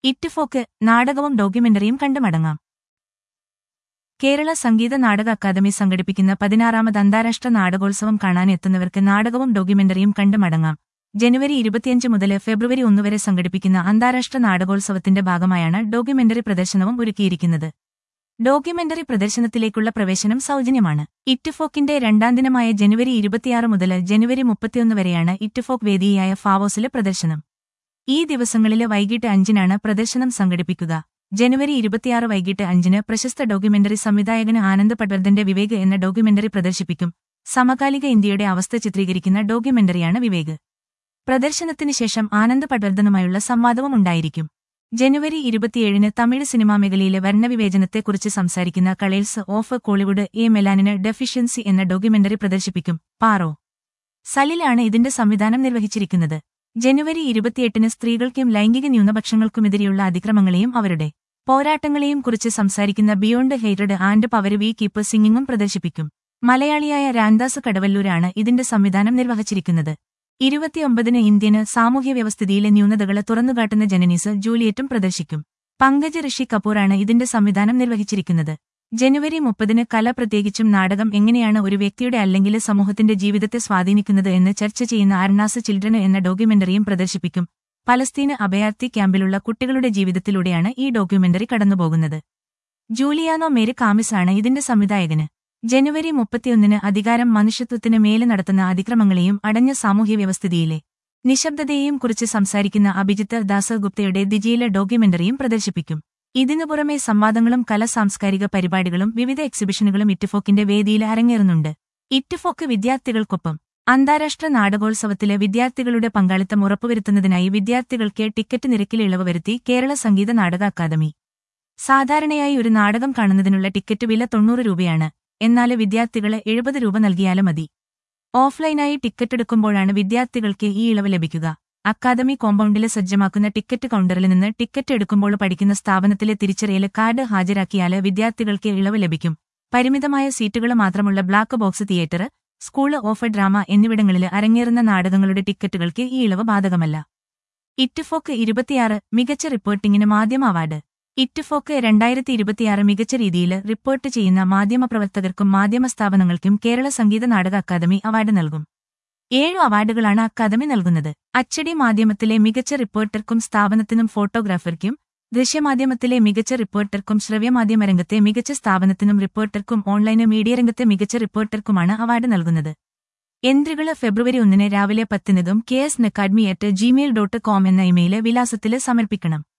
ഇറ്റ്ഫോക്ക് നാടകവും ഡോക്യുമെന്ററിയും കണ്ടു മടങ്ങാം കേരള സംഗീത നാടക അക്കാദമി സംഘടിപ്പിക്കുന്ന പതിനാറാമത് അന്താരാഷ്ട്ര നാടകോത്സവം കാണാനെത്തുന്നവർക്ക് നാടകവും ഡോക്യുമെന്ററിയും കണ്ടു മടങ്ങാം ജനുവരി ഇരുപത്തിയഞ്ച് മുതൽ ഫെബ്രുവരി ഒന്ന് വരെ സംഘടിപ്പിക്കുന്ന അന്താരാഷ്ട്ര നാടകോത്സവത്തിന്റെ ഭാഗമായാണ് ഡോക്യുമെന്ററി പ്രദർശനവും ഒരുക്കിയിരിക്കുന്നത് ഡോക്യുമെന്ററി പ്രദർശനത്തിലേക്കുള്ള പ്രവേശനം സൗജന്യമാണ് ഇറ്റ്ഫോക്കിന്റെ രണ്ടാം ദിനമായ ജനുവരി ഇരുപത്തിയാറ് മുതൽ ജനുവരി മുപ്പത്തിയൊന്ന് വരെയാണ് ഇറ്റ്ഫോക്ക് വേദിയായ ഫാവോസിലെ പ്രദർശനം ഈ ദിവസങ്ങളില് വൈകിട്ട് അഞ്ചിനാണ് പ്രദർശനം സംഘടിപ്പിക്കുക ജനുവരി ഇരുപത്തിയാറ് വൈകിട്ട് അഞ്ചിന് പ്രശസ്ത ഡോക്യുമെന്ററി സംവിധായകന് ആനന്ദ് പട്വർദ്ധന്റെ വിവേക് എന്ന ഡോക്യുമെന്ററി പ്രദർശിപ്പിക്കും സമകാലിക ഇന്ത്യയുടെ അവസ്ഥ ചിത്രീകരിക്കുന്ന ഡോക്യുമെന്ററിയാണ് വിവേക് പ്രദർശനത്തിന് ശേഷം ആനന്ദ് പട്വർദ്ധനുമായുള്ള സംവാദവും ഉണ്ടായിരിക്കും ജനുവരി ഇരുപത്തിയേഴിന് തമിഴ് സിനിമാ മേഖലയിലെ വർണ്ണവിവേചനത്തെക്കുറിച്ച് സംസാരിക്കുന്ന colours of Kollywood a melanin deficiency എന്ന ഡോക്യുമെന്ററി പ്രദർശിപ്പിക്കും പാറോ സലിലാണ് ഇതിന്റെ സംവിധാനം നിർവഹിച്ചിരിക്കുന്നത് ജനുവരി ഇരുപത്തിയെട്ടിന് സ്ത്രീകൾക്കും ലൈംഗിക ന്യൂനപക്ഷങ്ങൾക്കുമെതിരെയുള്ള അതിക്രമങ്ങളെയും അവരുടെ പോരാട്ടങ്ങളെയും കുറിച്ച് സംസാരിക്കുന്ന ബിയോണ്ട് ഹെയ്റ്റഡ് ആൻഡ് പവർ വി കീപ്പ് സിംഗിങ്ങും പ്രദർശിപ്പിക്കും മലയാളിയായ രാംദാസ് കടവല്ലൂരാണ് ഇതിന്റെ സംവിധാനം നിർവഹിച്ചിരിക്കുന്നത് ഇരുപത്തിയൊമ്പതിന് ഇന്ത്യന് സാമൂഹ്യ വ്യവസ്ഥിതിയിലെ ന്യൂനതകളെ തുറന്നുകാട്ടുന്ന ജനനീസ് ജൂലിയറ്റും പ്രദർശിക്കും പങ്കജ് ഋഷി കപൂറാണ് ഇതിന്റെ സംവിധാനം നിർവഹിച്ചിരിക്കുന്നത് ജനുവരി മുപ്പതിന് കല പ്രത്യേകിച്ചും നാടകം എങ്ങനെയാണ് ഒരു വ്യക്തിയുടെ അല്ലെങ്കിൽ സമൂഹത്തിന്റെ ജീവിതത്തെ സ്വാധീനിക്കുന്നത് എന്ന് ചർച്ച ചെയ്യുന്ന അർണാസ് ചിൽഡ്രന് എന്ന ഡോക്യുമെന്ററിയും പ്രദർശിപ്പിക്കും പലസ്തീന് അഭയാർത്ഥി ക്യാമ്പിലുള്ള കുട്ടികളുടെ ജീവിതത്തിലൂടെയാണ് ഈ ഡോക്യുമെന്ററി കടന്നുപോകുന്നത് ജൂലിയാനോ മേരി കാമിസാണ് ഇതിന്റെ സംവിധായകന് ജനുവരി മുപ്പത്തിയൊന്നിന് അധികാരം മനുഷ്യത്വത്തിന് മേലെ നടത്തുന്ന അതിക്രമങ്ങളെയും അടഞ്ഞ സാമൂഹ്യ വ്യവസ്ഥിതിയിലെ നിശബ്ദതയെയും കുറിച്ച് സംസാരിക്കുന്ന അഭിജിത്ത് ദാസഗുപ്തയുടെ ദിജിയിലെ ഡോക്യുമെന്ററിയും പ്രദർശിപ്പിക്കും ഇതിനു പുറമെ സംവാദങ്ങളും കല സാംസ്കാരിക പരിപാടികളും വിവിധ എക്സിബിഷനുകളും ഇറ്റ്ഫോക്കിന്റെ വേദിയിൽ അരങ്ങേറുന്നുണ്ട് ഇറ്റ്ഫോക്ക് വിദ്യാർത്ഥികൾക്കൊപ്പം അന്താരാഷ്ട്ര നാടകോത്സവത്തിലെ വിദ്യാർത്ഥികളുടെ പങ്കാളിത്തം ഉറപ്പുവരുത്തുന്നതിനായി വിദ്യാർത്ഥികൾക്ക് ടിക്കറ്റ് നിരക്കിൽ ഇളവ് വരുത്തി കേരള സംഗീത നാടക അക്കാദമി സാധാരണയായി ഒരു നാടകം കാണുന്നതിനുള്ള ടിക്കറ്റ് വില തൊണ്ണൂറ് രൂപയാണ് എന്നാൽ വിദ്യാർത്ഥികള് എഴുപത് രൂപ നൽകിയാലും മതി ഓഫ്ലൈനായി ടിക്കറ്റ് എടുക്കുമ്പോഴാണ് വിദ്യാർത്ഥികൾക്ക് ഈ ഇളവ് ലഭിക്കുക അക്കാദമി കോമ്പൗണ്ടിലെ സജ്ജമാക്കുന്ന ടിക്കറ്റ് കൗണ്ടറിൽ നിന്ന് ടിക്കറ്റ് എടുക്കുമ്പോൾ പഠിക്കുന്ന സ്ഥാപനത്തിലെ തിരിച്ചറിയൽ കാർഡ് ഹാജരാക്കിയാൽ വിദ്യാർത്ഥികൾക്ക് ഇളവ് ലഭിക്കും പരിമിതമായ സീറ്റുകൾ മാത്രമുള്ള black box theatre school of drama എന്നിവിടങ്ങളിൽ അരങ്ങേറുന്ന നാടകങ്ങളുടെ ടിക്കറ്റുകൾക്ക് ഈ ഇളവ് ബാധകമല്ല ഇറ്റ്ഫോക്ക് ഇരുപത്തിയാറ് മികച്ച റിപ്പോർട്ടിംഗിന് മാധ്യമ അവാർഡ് ഇറ്റ്ഫോക്ക് രണ്ടായിരത്തി ഇരുപത്തിയാറ് മികച്ച രീതിയിൽ റിപ്പോർട്ട് ചെയ്യുന്ന മാധ്യമപ്രവർത്തകർക്കും മാധ്യമ സ്ഥാപനങ്ങൾക്കും കേരള സംഗീത നാടക അക്കാദമി അവാർഡ് നൽകും ഏഴു അവാർഡുകളാണ് അക്കാദമി നൽകുന്നത് അച്ചടി മാധ്യമത്തിലെ മികച്ച റിപ്പോർട്ടർക്കും സ്ഥാപനത്തിനും ഫോട്ടോഗ്രാഫർക്കും ദൃശ്യമാധ്യമത്തിലെ മികച്ച റിപ്പോർട്ടർക്കും ശ്രവ്യമാധ്യമ രംഗത്തെ മികച്ച സ്ഥാപനത്തിനും റിപ്പോർട്ടർക്കും ഓൺലൈൻ മീഡിയ രംഗത്തെ മികച്ച റിപ്പോർട്ടർക്കുമാണ് അവാർഡ് നൽകുന്നത് എൻട്രികള് ഫെബ്രുവരി ഒന്നിന് രാവിലെ പത്തിനതും K S academy at Gmail dot com എന്ന ഇമെയില് വിലാസത്തില് സമർപ്പിക്കണം